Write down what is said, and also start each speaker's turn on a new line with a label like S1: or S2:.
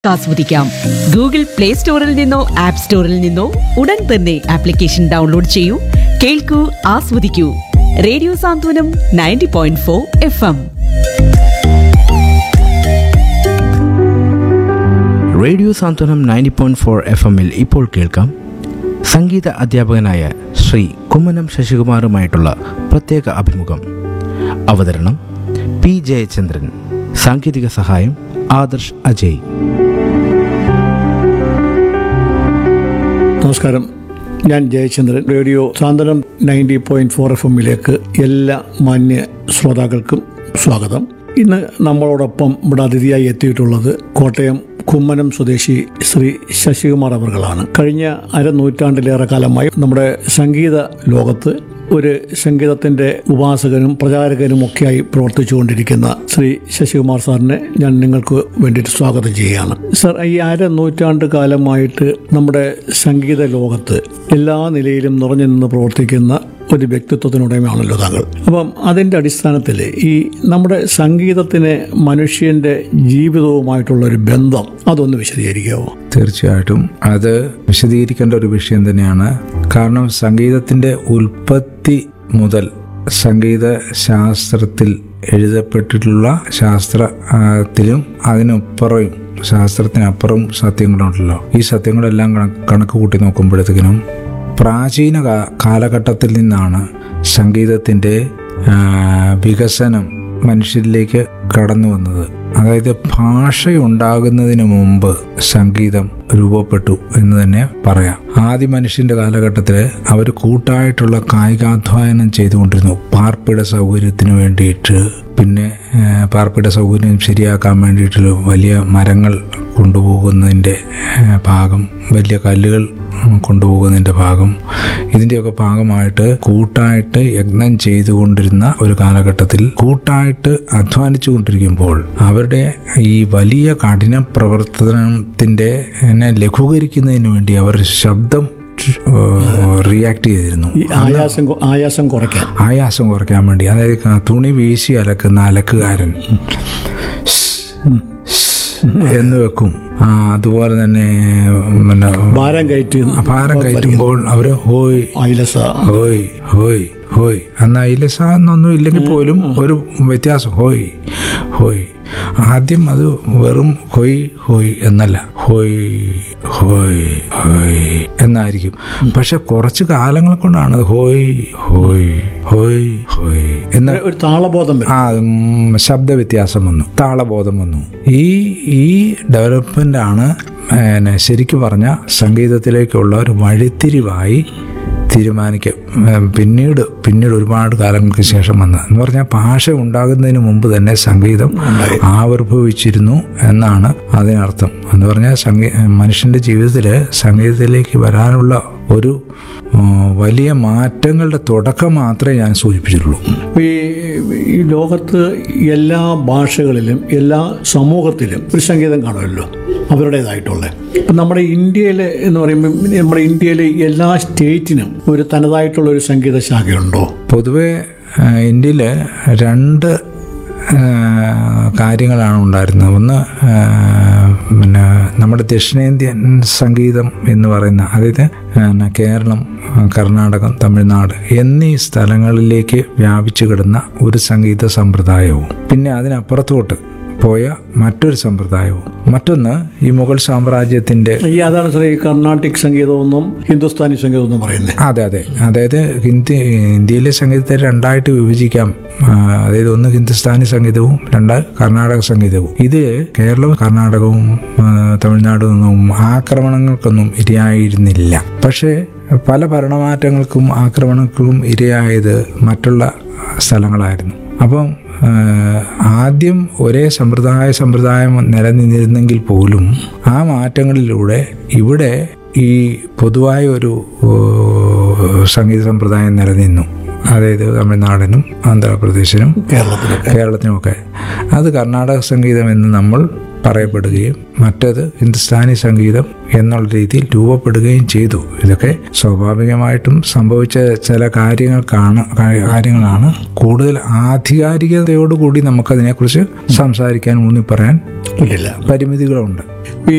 S1: ആസ്വദിക്കാം Google play സ്റ്റോറിൽ നിന്നോ ആപ്പ് സ്റ്റോറിൽ നിന്നോ ഉടൻ തന്നെ ആപ്ലിക്കേഷൻ ഡൗൺലോഡ് ചെയ്യൂ കേൾക്കൂ ആസ്വദിക്കൂ radio Santhwanam ninety point four F M
S2: radio Santhwanam ninety point four F എമ്മിൽ ഇപ്പോൾ കേൾക്കാം സംഗീത അധ്യാപകനായ ശ്രീ കുമ്മനം ശശികുമാറുമായിട്ടുള്ള പ്രത്യേക അഭിമുഖം അവതരണം പി ജയചന്ദ്രൻ സാങ്കേതിക സഹായം ആദർശ് അജയ്
S3: നമസ്കാരം ഞാൻ Jayachandran radio Santhwanam ninety point four F എമ്മിലേക്ക് എല്ലാ മാന്യ ശ്രോതാക്കൾക്കും സ്വാഗതം ഇന്ന് നമ്മളോടൊപ്പം ഇവിടെ അതിഥിയായി എത്തിയിട്ടുള്ളത് കോട്ടയം കുമ്മനം സ്വദേശി ശ്രീ ശശികുമാർ അവർകളാണ് കഴിഞ്ഞ അരനൂറ്റാണ്ടിലേറെ കാലമായി നമ്മുടെ സംഗീത ലോകത്ത് ഒരു സംഗീതത്തിന്റെ ഉപാസകനും പ്രചാരകനും ഒക്കെയായി പ്രവർത്തിച്ചുകൊണ്ടിരിക്കുന്ന ശ്രീ ശശികുമാർ സാറിനെ ഞാൻ നിങ്ങൾക്ക് വേണ്ടിയിട്ട് സ്വാഗതം ചെയ്യുകയാണ് സർ ഈ അര നൂറ്റാണ്ട് കാലമായിട്ട് നമ്മുടെ സംഗീത ലോകത്ത് എല്ലാ നിലയിലും നിറഞ്ഞു നിന്ന് പ്രവർത്തിക്കുന്ന ഒരു വ്യക്തിത്വത്തിനുടമയാണല്ലോ താങ്കൾ അപ്പം അതിൻ്റെ അടിസ്ഥാനത്തിൽ ഈ നമ്മുടെ സംഗീതത്തിന് മനുഷ്യന്റെ ജീവിതവുമായിട്ടുള്ള ഒരു ബന്ധം അതൊന്ന് വിശദീകരിക്കാവോ
S4: തീർച്ചയായിട്ടും അത് വിശദീകരിക്കേണ്ട ഒരു വിഷയം തന്നെയാണ് കാരണം സംഗീതത്തിന്റെ ഉൽപ്പത്തി മുതൽ സംഗീത ശാസ്ത്രത്തിൽ എഴുതപ്പെട്ടിട്ടുള്ള ശാസ്ത്രത്തിലും അതിനപ്പുറവും ശാസ്ത്രത്തിനപ്പുറം സത്യങ്ങളുണ്ടല്ലോ ഈ സത്യങ്ങളെല്ലാം കണ- കണക്ക് കൂട്ടി നോക്കുമ്പോഴത്തേക്കിനും പ്രാചീന കാ- കാലഘട്ടത്തിൽ നിന്നാണ് സംഗീതത്തിൻ്റെ ആ, വികസനം മനുഷ്യരിലേക്ക് കടന്നു വന്നത് അതായത് ഭാഷയുണ്ടാകുന്നതിന് മുമ്പ് സംഗീതം രൂപപ്പെട്ടു എന്ന് തന്നെ പറയാം ആദ്യ മനുഷ്യന്റെ കാലഘട്ടത്തിൽ അവർ കൂട്ടായിട്ടുള്ള കായികാധ്വാനം ചെയ്തുകൊണ്ടിരുന്നു പാർപ്പിട സൗകര്യത്തിന് വേണ്ടിയിട്ട് പിന്നെ ആ, പാർപ്പിട സൗകര്യം ശരിയാക്കാൻ വേണ്ടിയിട്ട് വലിയ മരങ്ങൾ കൊണ്ടുപോകുന്നതിൻ്റെ ആ, ഭാഗം വലിയ കല്ലുകൾ കൊണ്ടുപോകുന്നതിൻ്റെ ഭാഗം ഇതിൻ്റെയൊക്കെ ഭാഗമായിട്ട് കൂട്ടായിട്ട് യജ്ഞം ചെയ്തുകൊണ്ടിരുന്ന ഒരു കാലഘട്ടത്തിൽ കൂട്ടായിട്ട് അധ്വാനിച്ചു കൊണ്ടിരിക്കുമ്പോൾ അവരുടെ ഈ വലിയ കഠിന പ്രവർത്തനത്തിൻ്റെ എന്നെ ലഘൂകരിക്കുന്നതിന് വേണ്ടി അവർ ശബ്ദം റിയാക്ട് ചെയ്തിരുന്നു
S3: ഈ ആയാസം കൊ- ആയാസം കുറയ്ക്കാൻ
S4: ആയാസം കുറയ്ക്കാൻ വേണ്ടി അതായത് ക- തുണി വീശി അലക്കുന്ന അലക്കുകാരൻ എന്ന് വെക്കും ആ, അതുപോലെ തന്നെ പിന്നെ
S3: ഭാരം കയറ്റി
S4: ഭാരം കയറ്റുമ്പോൾ അവര് ഹോയ്
S3: ഐലസ
S4: ഹോയ് ഹോയ് ഹോയ് എന്നാൽ ഇലസ എന്നൊന്നും ഇല്ലെങ്കിൽ പോലും ഒരു വ്യത്യാസം ഹോയ് ഹോയ് ആദ്യം അത് വെറും ഹോയ് ഹോയ് എന്നല്ല ഹോയ് ഹോയ് ഹോയ് എന്നായിരിക്കും പക്ഷെ കുറച്ച് കാലങ്ങൾ കൊണ്ടാണ് അത് ഹോയ് ഹോയ് ഹോയ് ഹോയ് എന്ന
S3: ഒരു താളബോധം വരും
S4: ആ ഉം, ശബ്ദ വ്യത്യാസം വന്നു താളബോധം വന്നു ഈ ഈ ഡെവലപ്മെന്റ് ആണ് പിന്നെ ശരിക്കും പറഞ്ഞ സംഗീതത്തിലേക്കുള്ള ഒരു വഴിത്തിരിവായി തീരുമാനിക്കും ഉം, പിന്നീട് പിന്നീട് ഒരുപാട് കാലങ്ങൾക്ക് ശേഷം വന്ന് എന്ന് പറഞ്ഞാൽ ഭാഷ ഉണ്ടാകുന്നതിന് മുമ്പ് തന്നെ സംഗീതം ആവിർഭവിച്ചിരുന്നു എന്നാണ് അതിനർത്ഥം എന്ന് പറഞ്ഞാൽ സംഗീ മനുഷ്യന്റെ ജീവിതത്തിൽ സംഗീതത്തിലേക്ക് വരാനുള്ള ഒരു ഉം, വലിയ മാറ്റങ്ങളുടെ തുടക്കം മാത്രമേ ഞാൻ സൂചിപ്പിച്ചിട്ടുള്ളൂ
S3: ഈ ഈ ലോകത്ത് എല്ലാ ഭാഷകളിലും എല്ലാ സമൂഹത്തിലും ഒരു സംഗീതം കാണുമല്ലോ അവരുടേതായിട്ടുള്ള ഇപ്പം നമ്മുടെ ഇന്ത്യയിൽ എന്ന് പറയുമ്പോൾ നമ്മുടെ ഇന്ത്യയിലെ എല്ലാ സ്റ്റേറ്റിനും ഒരു തനതായിട്ടുള്ള ഒരു സംഗീത ശാഖയുണ്ടോ
S4: പൊതുവെ ഇന്ത്യയിൽ രണ്ട് ആ, കാര്യങ്ങളാണ് ഉണ്ടായിരുന്നത് ഒന്ന് ആ, പിന്നെ നമ്മുടെ ദക്ഷിണേന്ത്യൻ സംഗീതം എന്ന് പറയുന്ന അതായത് പിന്നെ കേരളം കർണാടകം തമിഴ്നാട് എന്നീ സ്ഥലങ്ങളിലേക്ക് വ്യാപിച്ചു കിടന്ന ഒരു സംഗീത സമ്പ്രദായവും പിന്നെ അതിനപ്പുറത്തോട്ട് പോയ മറ്റൊരു സമ്പ്രദായവും മറ്റൊന്ന് ഈ മുഗൾ സാമ്രാജ്യത്തിൻ്റെ
S3: ഈ അതാണ് സാർ ഈ കർണാട്ടിക് സംഗീതമെന്നും ഹിന്ദുസ്ഥാനി സംഗീതമെന്നും പറയുന്നത്
S4: അതെ അതെ അതായത് ഹിന്ദി ഇന്ത്യയിലെ സംഗീതത്തെ രണ്ടായിട്ട് വിഭജിക്കാം ആ, അതായത് ഒന്ന് ഹിന്ദുസ്ഥാനി സംഗീതവും രണ്ട് കർണാടക സംഗീതവും ഇത് കേരളവും കർണാടകവും ആ, തമിഴ്നാടും ഒന്നും ആക്രമണങ്ങൾക്കൊന്നും ഇരയായിരുന്നില്ല പക്ഷേ പല ഭരണമാറ്റങ്ങൾക്കും ആക്രമണങ്ങൾക്കും ഇരയായത് മറ്റുള്ള സ്ഥലങ്ങളായിരുന്നു അപ്പം ആ, ആദ്യം ഒരേ സമ്പ്രദായ സമ്പ്രദായം നിലനിന്നിരുന്നെങ്കിൽ പോലും ആ മാറ്റങ്ങളിലൂടെ ഇവിടെ ഈ പൊതുവായ ഒരു ഓ, സംഗീത സമ്പ്രദായം നിലനിന്നു അതായത് തമിഴ്നാടിനും ആന്ധ്രാപ്രദേശിനും
S3: കേരളത്തിലൊക്കെ
S4: കേരളത്തിനുമൊക്കെ അത് കർണാടക സംഗീതം എന്ന് നമ്മൾ പറയപ്പെടുകയും മറ്റത് ഹിന്ദുസ്ഥാനി സംഗീതം എന്നുള്ള രീതിയിൽ രൂപപ്പെടുകയും ചെയ്തു ഇതൊക്കെ സ്വാഭാവികമായിട്ടും സംഭവിച്ച ചില കാര്യങ്ങൾക്കാണ് കാര്യങ്ങളാണ് കൂടുതൽ ആധികാരികതയോടുകൂടി നമുക്കതിനെക്കുറിച്ച് സംസാരിക്കാൻ ഊന്നി പറയാൻ
S3: ഇല്ല
S4: പരിമിതികളുണ്ട്
S3: ഈ